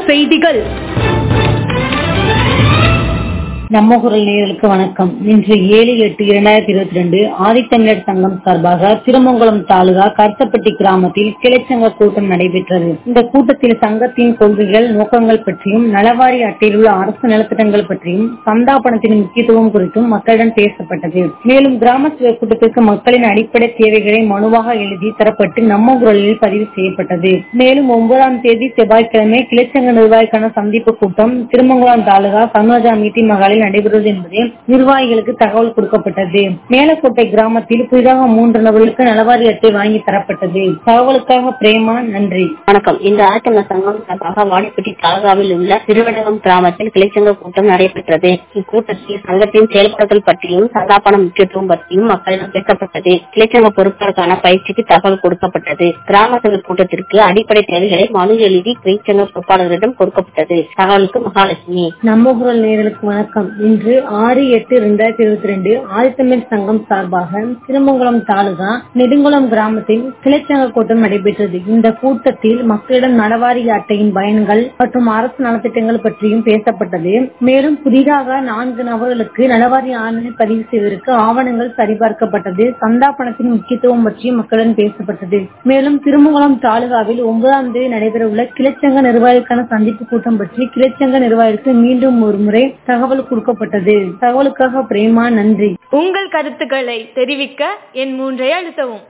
செய்திகள் நம்ம குரல் நேயர்களுக்கு வணக்கம் இன்று ஏழு எட்டு இரண்டாயிரத்தி இருபத்தி ரெண்டு ஆதித்தமிழர் சங்கம் சார்பாக திருமங்கலம் தாலுகா கருத்தப்பட்டி கிராமத்தில் கிளைச்சங்க கூட்டம் நடைபெற்றது இந்த கூட்டத்தில் சங்கத்தின் கொள்கைகள் நோக்கங்கள் பற்றியும் நலவாரி அட்டையில் உள்ள அரசு நலத்திட்டங்கள் பற்றியும் சந்தா பணத்தின் முக்கியத்துவம் குறித்தும் மக்களிடம் பேசப்பட்டது மேலும் கிராம சபை கூட்டத்திற்கு மக்களின் அடிப்படை தேவைகளை மனுவாக எழுதி தரப்பட்டு நம்ம குரலில் பதிவு செய்யப்பட்டது மேலும் ஒன்பதாம் தேதி செவ்வாய்க்கிழமை கிளைச்சங்க நிர்வாகிக்கான சந்திப்பு கூட்டம் திருமங்கலம் தாலுகா சண்முகஜா மீட்டிங் மகாலில் நடைபெறுவது என்பது நிர்வாகிகளுக்கு தகவல் கொடுக்கப்பட்டது மேலக்கோட்டை கிராமத்தில் புதிதாக மூன்று நபர்களுக்கு நலவாரி அட்டை வாங்கி தரப்பட்டது தகவலுக்காக பிரேமா நன்றி வணக்கம் இந்த ஆட்டம சங்கம் சார்பாக வாடிப்பட்டி தாலுகாவில் உள்ள திருவடகம் கிராமத்தில் கிளைச்சங்க கூட்டம் நடைபெற்றது இக்கூட்டத்தில் சங்கத்தின் செயல்பாடுகள் பற்றியும் சந்தாபன முக்கியத்துவம் பற்றியும் மக்களிடம் பேசப்பட்டது கிளைச்சங்க பொறுப்பாளருக்கான பயிற்சிக்கு தகவல் கொடுக்கப்பட்டது கிராம சபை கூட்டத்திற்கு அடிப்படை தேவைகளை மனு எழுதி கிளைச்சங்க பொறுப்பாளர்களிடம் கொடுக்கப்பட்டது தகவலுக்கு மகாலட்சுமி நம்ம குரல் நேயர்களுக்கு வணக்கம் இன்று ஆறு எட்டு இரண்டாயிரத்தி இருபத்தி ரெண்டு ஆதித்தமிழ் சங்கம் சார்பாக திருமங்கலம் தாலுகா நெடுங்குளம் கிராமத்தில் கிளைச்சங்க கூட்டம் நடைபெற்றது இந்த கூட்டத்தில் மக்களிடம் நலவாரி அட்டையின் பயன்கள் மற்றும் அரசு நலத்திட்டங்கள் பற்றியும் பேசப்பட்டது மேலும் புதிதாக நான்கு நபர்களுக்கு நலவாரி ஆணை பதிவு செய்வதற்கு ஆவணங்கள் சரிபார்க்கப்பட்டது சந்தா பணத்தின் முக்கியத்துவம் பற்றியும் மக்களிடம் பேசப்பட்டது மேலும் திருமங்கலம் தாலுகாவில் ஒன்பதாம் தேதி நடைபெறவுள்ள கிளைச்சங்க நிர்வாகிக்கான சந்திப்பு கூட்டம் பற்றி கிளைச்சங்க நிர்வாகிக்கு மீண்டும் ஒரு முறை தகவல் கொடுக்கப்பட்டது தகவலுக்காக பிரேமா நன்றி உங்கள் கருத்துக்களை தெரிவிக்க என் மூன்றை அழுத்தவும்